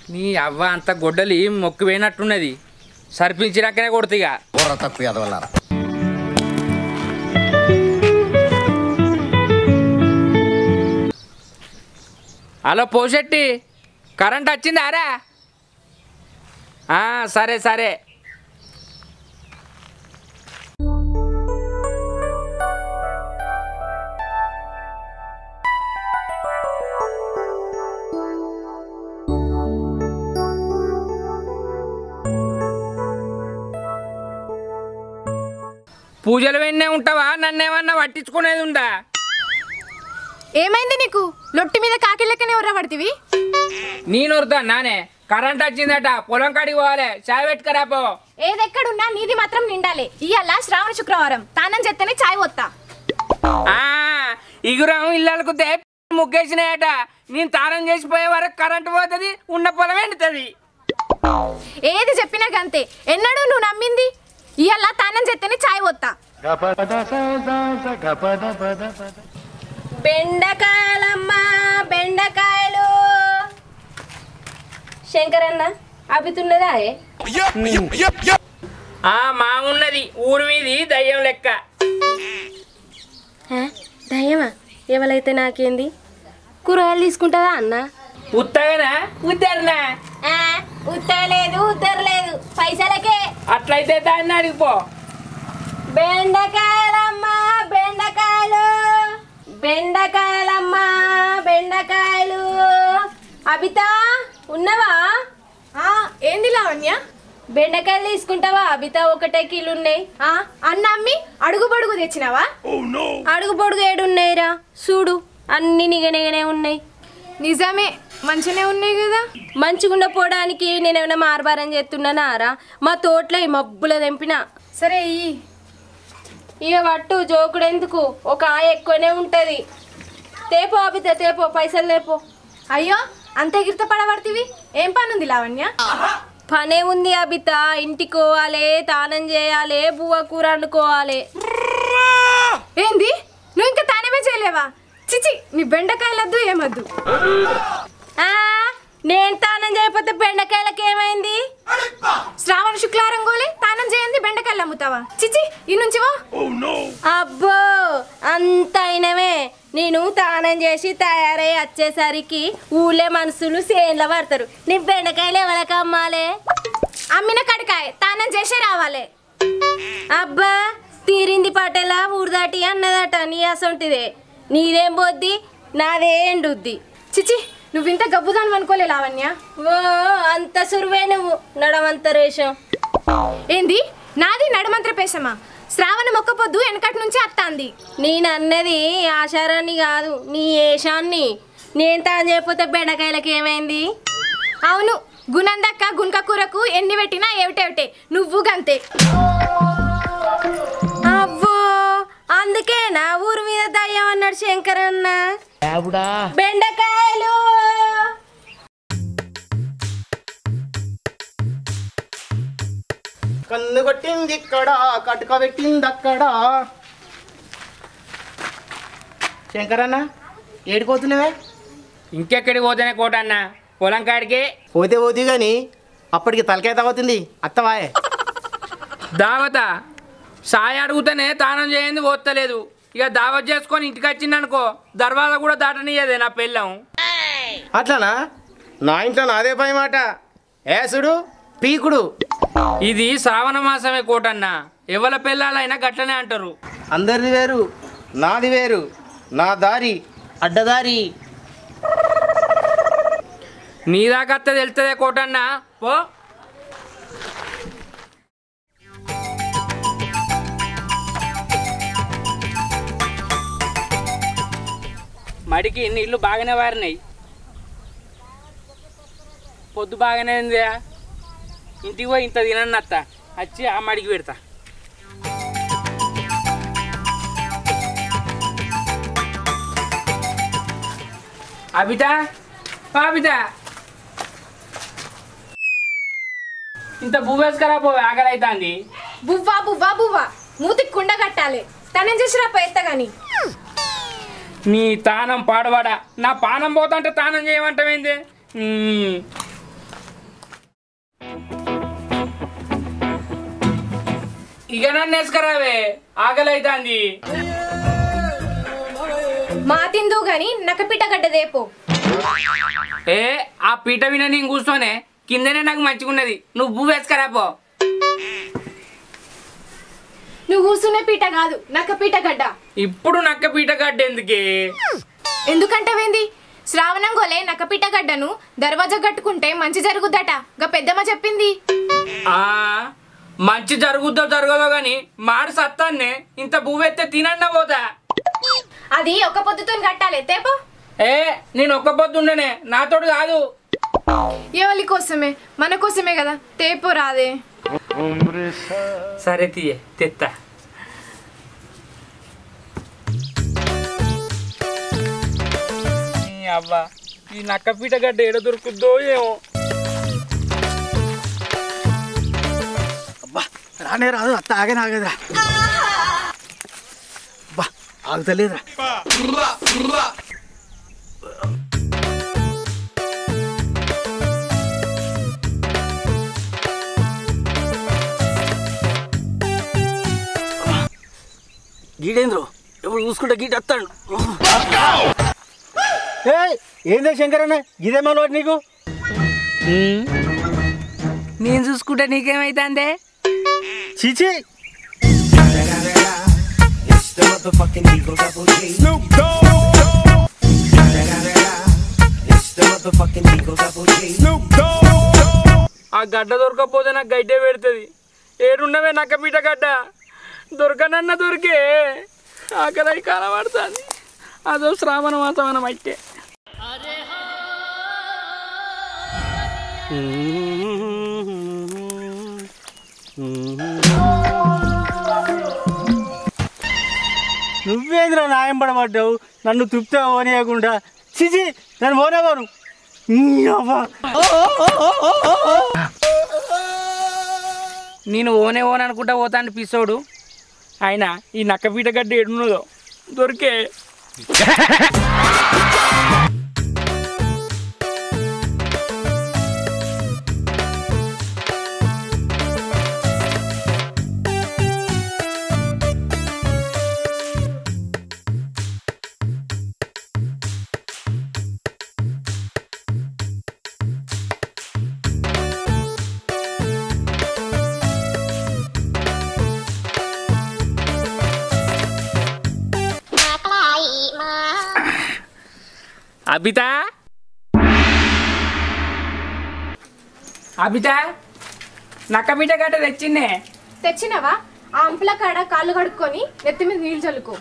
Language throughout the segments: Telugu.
నీ అవ్వ అంత గొడ్డలి మొక్కు పోయినట్టున్నది సరిపించినాకనే కొడుతుగా బుర్ర తక్కువ ఎదవల్లారా హలో పోషెట్టి కరెంట్ వచ్చిందారా ఆ, సరే సరే పూజలు వెన్నే ఉంటావా నన్నేమన్నా పట్టించుకునేది ఉందా ఏమైంది నీకు లొట్టి మీద కాకి లెక్కనే ఉర్ర పడితివి నేను వరుతా నానే కరెంట్ వచ్చిందట పొలం కాడికి పోవాలి చాయ్ పెట్టుకరా పో ఏదెక్కడున్నా నీది మాత్రం నిండాలి ఇయ్యాల శ్రావణ శుక్రవారం తానం చేస్తేనే చాయ్ వత్తా ఆ, ఇగురం ఇళ్ళకు దే ముగ్గేసినాయట నేను తానం చేసిపోయే వరకు కరెంట్ పోతుంది ఉన్న పొలం ఎండుతుంది ఏది చెప్పినా గంతే ఎన్నడూ నువ్వు నమ్మింది ఇయ్యాల తానం చేస్తేనే చాయ్ వత్తా బెండకాయలమ్మా బెండకాయలు శంకరన్న అభితున్నదా ఏ? ఆ మామున్నది ఊరి మీది దయ్యం లెక్క హే, దయ్యమా ఎవరైతే నాకేంది కూరగాయలు తీసుకుంటుందా అన్న ఉత్తగనా ఉద్దరనా ఉత్తరలేదు ఉత్తరలేదు పైసలకే అట్లయితే దాన్ని అడిగిపో బెండకాయలమ్మా బెండకాయలు బెండకాయలమ్మా బెండకాయలు అబితా ఉన్నవా ఆ, ఏంది లావణ్య బెండకాయలు తీసుకుంటావా అబితా ఒకటే కిలో ఉన్నాయి ఆ, అన్న అమ్మి అడుగు బడుగు తెచ్చినావా అడుగు పొడుగు ఏడున్నాయిరా చూడు అన్ని నిగనిగనే ఉన్నాయి నిజమే మంచిగానే ఉన్నాయి కదా మంచిగుండ పోవడానికి నేనేమైనా మార్బారం చేస్తున్నానా రా మా తోటలో ఈ మబ్బుల తెంపిన సరే ఇయ్యి ఇక పట్టు జోకుడు ఎందుకు ఒక ఆయ ఎక్కువనే ఉంటది తేపో అబిత తేపో పైసలు లేపో అయ్యో అంత ఎగిరిత పడబడితివి ఏం పనుంది లావణ్య పనే ఉంది అబిత ఇంటికి పోవాలి తానం చేయాలి బువ్వ కూర వండుకోవాలి ఏంది నువ్వు ఇంకా తానేమే చేయలేవా చిచి నీ బెండకాయలద్దు ఏమద్దు ఆ, నేను తానం చేయకపోతే బెండకాయలకి ఏమైంది శ్రావణ శుక్లారం గోలే తానం చేయండి బెండకాయలు అమ్ముతావా చిచి ఈ నుంచి వో అబ్బో అంత అయినవే నేను తానం చేసి తయారై వచ్చేసరికి ఊళ్ళే మనుషులు సేన్ల పడతారు నీ బెండకాయలు ఎవరికి అమ్మాలే అమ్మిన కడికాయ తానం చేసే రావాలి అబ్బా తీరింది పటేలా ఊరు దాటి అన్నదట నీ అసొంటిదే నీదేం పోద్ది నాదే ఎండుద్ది చిచి నువ్వు ఇంత గబ్బుదాను అనుకోలే లావణ్య ఓ అంత సురువే నువ్వు నడవంత రేషం ఏంది నాది నడమంత్ర పేషమా శ్రావణ మొక్క పొద్దు వెనకటి నుంచి అత్తాంది నేను అన్నది ఆచారాన్ని కాదు నీ ఏషాన్ని నేను తాను చేయకపోతే బెండకాయలకి ఏమైంది అవును గుణందక్క గుంక కూరకు ఎన్ని పెట్టినా ఏమిటేమిటే నువ్వు గంతే అవ్వో అందుకే నా ఊరు మీద దయ్యం అన్నాడు శంకరన్న బెండకాయలు కన్ను కొట్టింది ఇక్కడ కటుక పెట్టింది అక్కడ శంకరన్న ఏడిపోతున్నావే ఇంకెక్కడికి పోతేనే కోట అన్న పొలం కాడికి పోతే పోతే కానీ అప్పటికి తలకాయ తవ్వుతుంది అత్తవాయే దావత సాయి అడుగుతేనే తానం చేయండి పోతలేదు ఇక దావత్ చేసుకొని ఇంటికి వచ్చిందనుకో దర్వాజా కూడా దాటనియ్యదే నా పెళ్ళం అట్లానా నా ఇంట్లో నాదే పై మాట ఏసుడు పీకుడు ఇది శ్రావణ మాసమే కోటన్న ఎవల పిల్లలైనా గట్లనే అంటారు అందరిది వేరు నాది వేరు నా దారి అడ్డదారి నీ దాకత్త తెలుస్తుందే కోటన్న పో మడికి నీళ్ళు బాగానే వారినాయి పొద్దు బాగానే ఉందా ఇంటికి పోయి ఇంత తినను అత్త వచ్చి ఆ మడికి పెడతా అబిత అబిత ఇంత భూవేసుకరా పో ఆకలి అవుతుంది బువ్వా బువ్వా బువ్వా మూతికి కుండ కట్టాలి తనం చేసిరా పోయేత్త గాని నీ తానం పాడవాడా నా పానం పోతుంటే తానం చేయమంటావేంది నీ ఇక నన్ను వేసుకురావే ఆకలి అవుతుంది మా తిందు గాని నకపిట గడ్డ దేపో ఏ ఆ పీట విన నేను కూర్చోనే కిందనే నాకు మంచిగున్నది నువ్వు పువ్వు వేసుకురాపో నువ్వు కూర్చునే పీట కాదు నక్కపీట గడ్డ ఇప్పుడు నక్క పీట గడ్డ ఎందుకే ఎందుకంటవేంది శ్రావణం గోలే నక్కపీట గడ్డను దర్వాజా కట్టుకుంటే మంచి జరుగుద్దట గా పెద్దమ్మ చెప్పింది ఆ మంచి జరుగుద్దో జరగదో గాని మాడు సత్తాన్నే ఇంత పువ్వెత్తే తినన్నా పోతా అది ఒక పొద్దుతో కట్టాలి తేపో ఏ నేను ఒక్క పొద్దుండనే నాతోడు కాదు ఎవరి కోసమే మన కోసమే కదా తేపో రాదే సరే తీయే తెత్తా ఈ అవ్వ ఈ నక్క పీట గడ్డ ఏడ దొరుకుద్దో ఏమో అబ్బా రానే రాదు అత్త ఆగనే ఆగదురా అబ్బా ఆగుతలేదురా గీడేంద్రు ఎప్పుడు చూసుకుంటే గీట వస్తాడు ఏందే శంకరన్న ఇదేమో లోటు నీకు నేను చూసుకుంటే నీకేమైతుందే చీచి ఆ గడ్డ దొరకకపోతే నాకు గడ్డే పెడుతుంది ఏడున్నవే నక్క పీట గడ్డ దొరకనన్న దొరికే ఆకలి కనబడుతుంది అదో శ్రావణ మాసం అయితే నువ్వేంద్ర న్యాయం పడబడ్డావు నన్ను తృప్తి పోనీయకుండా చిచి నన్ను పోనేవాను నేను ఓనే ఓన్ అనుకుంటా పోతాను పిసోడు ఆయన ఈ నక్క పీట గడ్డ ఏడున్నదో దొరికే అబిత అబిత నక్క పీట గడ్డ తెచ్చిందే తెచ్చినవా ఆ అంపుల కాడ కాళ్ళు కడుక్కొని నెత్తి మీద నీళ్ళు చల్లుకో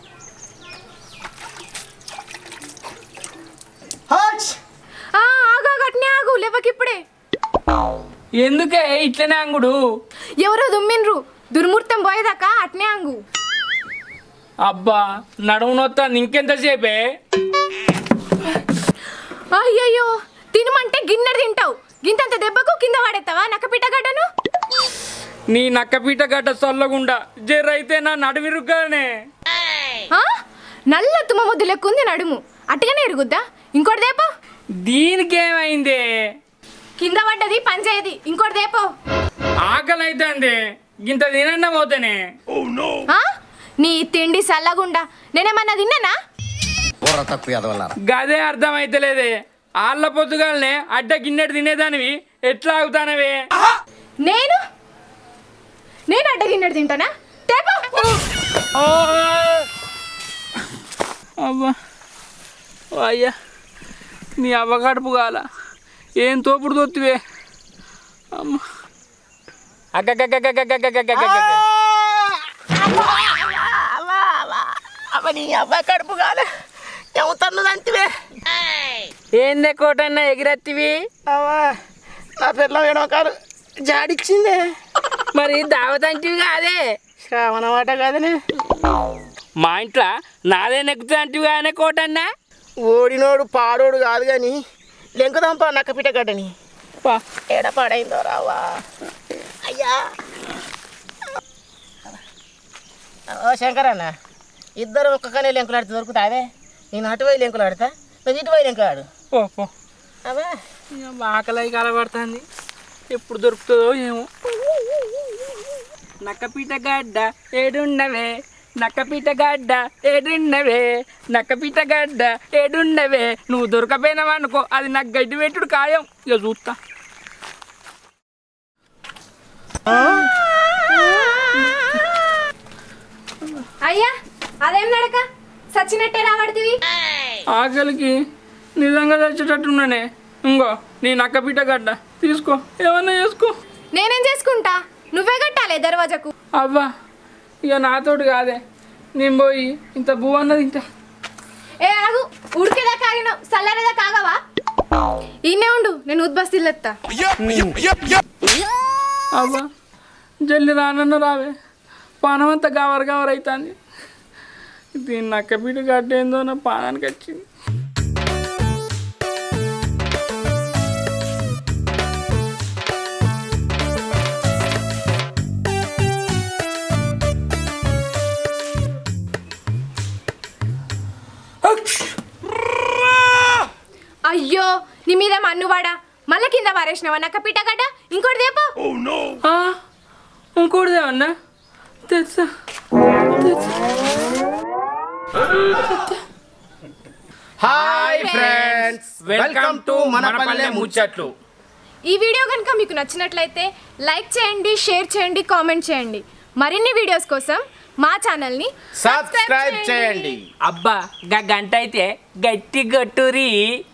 ఆ, ఆగు ఆగు, అట్నే ఆగు లేవకిప్పుడే ఎందుకే ఇట్లనే అంగుడు ఎవరో దుమ్మిన్రు దుర్ముహూర్తం పోయేదాకా అట్నే అంగు అబ్బా నడుము నొత్తాంది ఇంకెంతసేపే అయ్యయ్యో తినమంటే గిన్నె తింటావు గింతంత దెబ్బకు కింద పడేస్తావా నక్క పిట్టగడ్డను నీ నక్క పీట గడ్డ సొల్లగుండా జర్రైతే నా నడువిరుగ్గానే ఆ? నల్ల తుమ్మ ముద్దు లెక్కుంది నడుము అట్టగానే ఎరుగుద్దా ఇంకోటి దేపో దీనికి ఏమైంది కింద పడ్డది పంచేది ఇంకోటి దేపో ఆకలి అవుతుంది ఇంత తినన్నా పోతేనే ఆ? నీ తిండి సల్లగుండా నేనేమన్నా తిన్నానా గదే అర్థమైతలేదే ఆళ్ళ పొద్దుగాలనే అడ్డ గిన్నెడు తినేదానివి ఎట్లా అవుతానవే నేను నేను అడ్డ గిన్నెడు తింటానా తేపో ఓ! అబ్బా ఓ అయ్యా నీ అవ్వ కడుపు కాల ఏం తోపుడు తొత్తివే అమ్మ అగ్గగ్గగ్గగ్గగ్గగ్గగ్గగ్గగ్గ. అవని అవ్వ కడుపు కాలే ఏమవుతున్నదంటివే ఏందే కోటన్న ఎగిరెత్తివి అవ్వా నా పిల్ల కాలు జాడిచ్చిందే మరి దావతంటివి కాదే శ్రావణ మాట కాదనే మా ఇంట్లో నాదే నెక్కుతా అంటివి కానీ కోటన్న ఓడినోడు పాడోడు కాదు కానీ లెంకుదాంపా నక్క పిట్టగడ్డని పా. ఎడ పాడైందో రావా అయ్యా ఓ శంకరన్న ఇద్దరు ఒక్కనే లెంకులాడితే దొరుకుతావే నేను అటువై లెంకులాడతా నువ్వు ఇటువై లెంకులాడు పో పో అవే ఇక ఆకలి కలబడుతుంది ఎప్పుడు దొరుకుతుందో ఏమో నక్కపీట గడ్డ ఏడున్నవే నక్కపీట గడ్డ ఏడున్నవే నక్కపీట గడ్డ ఏడున్నవే నువ్వు దొరకపోయినావా అనుకో అది నాకు గడ్డి పెట్టుడు ఖాయం ఇక చూస్తా అయ్యా అదేం నడక సచ్చినట్టే రావడుతుంది ఆకలికి నిజంగా చచ్చేటట్టున్నానే ఇంకో నీ నక్కపీట గడ్డ తీసుకో ఏమన్నా చేసుకో నేనేం చేసుకుంటా నువ్వే కట్టాలి దర్వాజకు అవ్వా ఇక నాతోటి కాదే నేను పోయి ఇంత భూ అన్నది ఇంత ఏ ఆగు ఉడికేదా కాగినావు చల్లరేదా కాగవా ఈయనే ఉండు నేను ఉద్బస్తీలెత్తా అవ్వా జల్లి రానన్న రావే పానమంతా గవర్ గవర్ అవుతుంది దీన్ని నక్కపీట గడ్డేందో నా పానానికి వచ్చింది అయ్యో నీ మీద మన్నువాడా మళ్ళీ కింద పారేసినావా నక్క పిట్టగడ్డ ఇంకోటి దేపో ఆ, ఇంకోటిదే అన్నా తెచ్చా తెచ్చా హాయ్ ఫ్రెండ్స్ వెల్కమ్ టు మన పల్లె ముచ్చట్లు ఈ వీడియో కనుక మీకు నచ్చినట్లయితే లైక్ చేయండి షేర్ చేయండి కామెంట్ చేయండి మరిన్ని వీడియోస్ కోసం మా ఛానల్ని సబ్స్క్రైబ్ చేయండి అబ్బా గా గంట అయితే గట్టి గట్టురి